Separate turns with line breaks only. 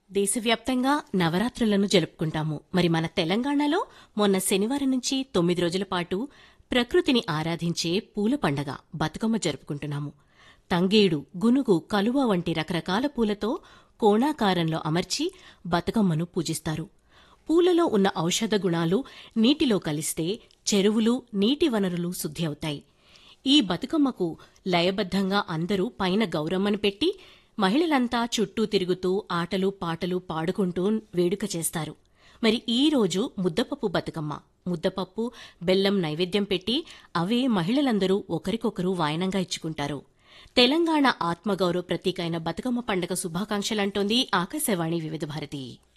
దేశవ్యాప్తంగా నవరాత్రులను జరుపుకుంటాము మరి మన తెలంగాణలో మొన్న శనివారం నుంచి తొమ్మిది రోజుల పాటు ప్రకృతిని ఆరాధించే పూల పండగ బతుకమ్మ జరుపుకుంటున్నాము తంగేడు గునుగు కలువ వంటి రకరకాల పూలతో కోణాకారంలో అమర్చి బతుకమ్మను పూజిస్తారు పూలలో ఉన్న ఔషధ గుణాలు నీటిలో కలిస్తే చెరువులు నీటి వనరులు శుద్ధి అవుతాయి ఈ బతుకమ్మకు లయబద్ధంగా అందరూ పైన గౌరమ్మను పెట్టి మహిళలంతా చుట్టూ తిరుగుతూ ఆటలు పాటలు పాడుకుంటూ వేడుక చేస్తారు మరి ఈ రోజు ముద్దపప్పు బతుకమ్మ ముద్దపప్పు బెల్లం నైవేద్యం పెట్టి అవే మహిళలందరూ ఒకరికొకరు వాయనంగా ఇచ్చుకుంటారు తెలంగాణ ఆత్మగౌరవ ప్రతీక అయిన బతుకమ్మ పండగ శుభాకాంక్షలంటోంది ఆకాశవాణి వివిధ భారతి